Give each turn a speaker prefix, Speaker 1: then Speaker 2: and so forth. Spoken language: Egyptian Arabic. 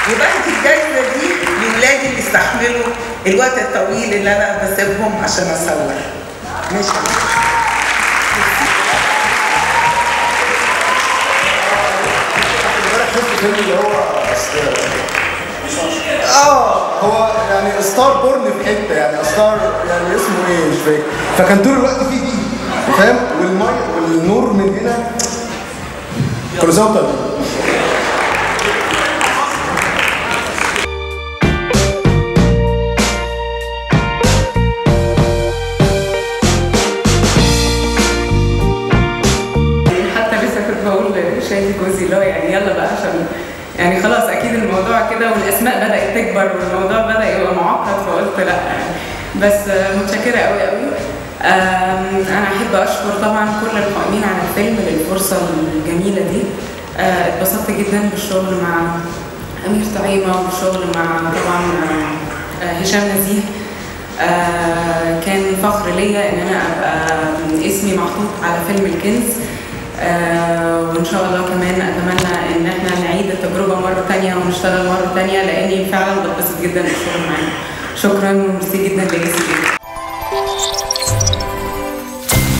Speaker 1: وبدي الجايزه دي لولادي اللي استحملوا الوقت الطويل اللي انا بسيبهم عشان اصور ماشي
Speaker 2: امبارح شفت فيلم اللي هو اه هو يعني ستار بورن في حته يعني ستار يعني اسمه ايه مش فاكر فكان طول الوقت فيه دي فاهم والمي والنور من هنا كل سنه وانت طيب.
Speaker 3: حتى لسه كنت بقول لشادي جوزي اللي هو يعني يلا بقى عشان يعني خلاص اكيد الموضوع كده والاسماء بدات تكبر والموضوع بدا يبقى معقد فقلت لا يعني بس آه، متشكره قوي قوي آم، انا احب اشكر طبعا كل القائمين على الفيلم للفرصه الجميله دي آه، اتبسطت جدا بالشغل مع امير طعيمه والشغل مع طبعا آه، آه، هشام نزيه آه، كان فخر ليا ان انا ابقى اسمي محطوط على فيلم الكنز آه، وان شاء الله كمان اتمنى ان احنا نعيد التجربه مره تانية ونشتغل مره تانية لاني فعلا بتبسط جدا بالشغل معاهم شكرا وميرسي جدا لجيسي جدا